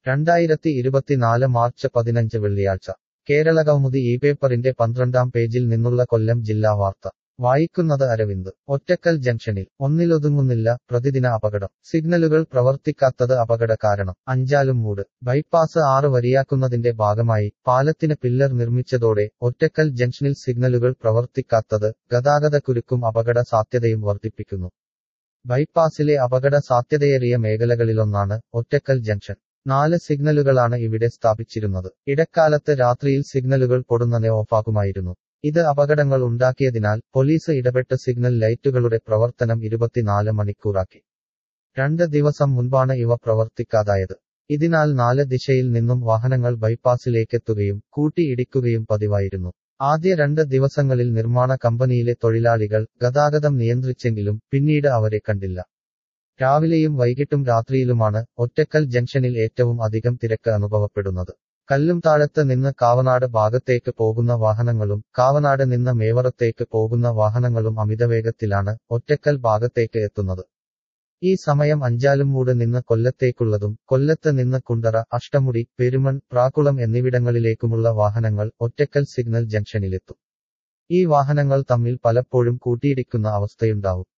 രണ്ടായിരത്തി ഇരുപത്തിനാല് മാർച്ച് പതിനഞ്ച് വെള്ളിയാഴ്ച കേരള കൗമുദി ഈ പേപ്പറിന്റെ പന്ത്രണ്ടാം പേജിൽ നിന്നുള്ള കൊല്ലം ജില്ലാ വാർത്ത വായിക്കുന്നത് അരവിന്ദ് ഒറ്റക്കൽ ജംഗ്ഷനിൽ ഒന്നിലൊതുങ്ങുന്നില്ല പ്രതിദിന അപകടം സിഗ്നലുകൾ പ്രവർത്തിക്കാത്തത് അപകട കാരണം അഞ്ചാലും മൂട് ബൈപ്പാസ് ആറ് വരിയാക്കുന്നതിന്റെ ഭാഗമായി പാലത്തിന് പില്ലർ നിർമ്മിച്ചതോടെ ഒറ്റക്കൽ ജംഗ്ഷനിൽ സിഗ്നലുകൾ പ്രവർത്തിക്കാത്തത് ഗതാഗതക്കുരുക്കും അപകട സാധ്യതയും വർദ്ധിപ്പിക്കുന്നു ബൈപ്പാസിലെ അപകട സാധ്യതയേറിയ മേഖലകളിലൊന്നാണ് ഒറ്റക്കൽ ജംഗ്ഷൻ നാല് സിഗ്നലുകളാണ് ഇവിടെ സ്ഥാപിച്ചിരുന്നത് ഇടക്കാലത്ത് രാത്രിയിൽ സിഗ്നലുകൾ പൊടുന്നനെ ഓഫാക്കുമായിരുന്നു ഇത് അപകടങ്ങൾ ഉണ്ടാക്കിയതിനാൽ പോലീസ് ഇടപെട്ട് സിഗ്നൽ ലൈറ്റുകളുടെ പ്രവർത്തനം ഇരുപത്തിനാല് മണിക്കൂറാക്കി രണ്ട് ദിവസം മുൻപാണ് ഇവ പ്രവർത്തിക്കാതായത് ഇതിനാൽ നാല് ദിശയിൽ നിന്നും വാഹനങ്ങൾ ബൈപ്പാസിലേക്കെത്തുകയും കൂട്ടിയിടിക്കുകയും പതിവായിരുന്നു ആദ്യ രണ്ട് ദിവസങ്ങളിൽ നിർമ്മാണ കമ്പനിയിലെ തൊഴിലാളികൾ ഗതാഗതം നിയന്ത്രിച്ചെങ്കിലും പിന്നീട് അവരെ കണ്ടില്ല രാവിലെയും വൈകിട്ടും രാത്രിയിലുമാണ് ഒറ്റക്കൽ ജംഗ്ഷനിൽ ഏറ്റവും അധികം തിരക്ക് അനുഭവപ്പെടുന്നത് കല്ലും താഴത്ത് നിന്ന് കാവനാട് ഭാഗത്തേക്ക് പോകുന്ന വാഹനങ്ങളും കാവനാട് നിന്ന് മേവറത്തേക്ക് പോകുന്ന വാഹനങ്ങളും അമിതവേഗത്തിലാണ് ഒറ്റക്കൽ ഭാഗത്തേക്ക് എത്തുന്നത് ഈ സമയം അഞ്ചാലുംമൂട് നിന്ന് കൊല്ലത്തേക്കുള്ളതും കൊല്ലത്ത് നിന്ന് കുണ്ടറ അഷ്ടമുടി പെരുമൺ പ്രാക്കുളം എന്നിവിടങ്ങളിലേക്കുമുള്ള വാഹനങ്ങൾ ഒറ്റക്കൽ സിഗ്നൽ ജംഗ്ഷനിലെത്തും ഈ വാഹനങ്ങൾ തമ്മിൽ പലപ്പോഴും കൂട്ടിയിടിക്കുന്ന അവസ്ഥയുണ്ടാവും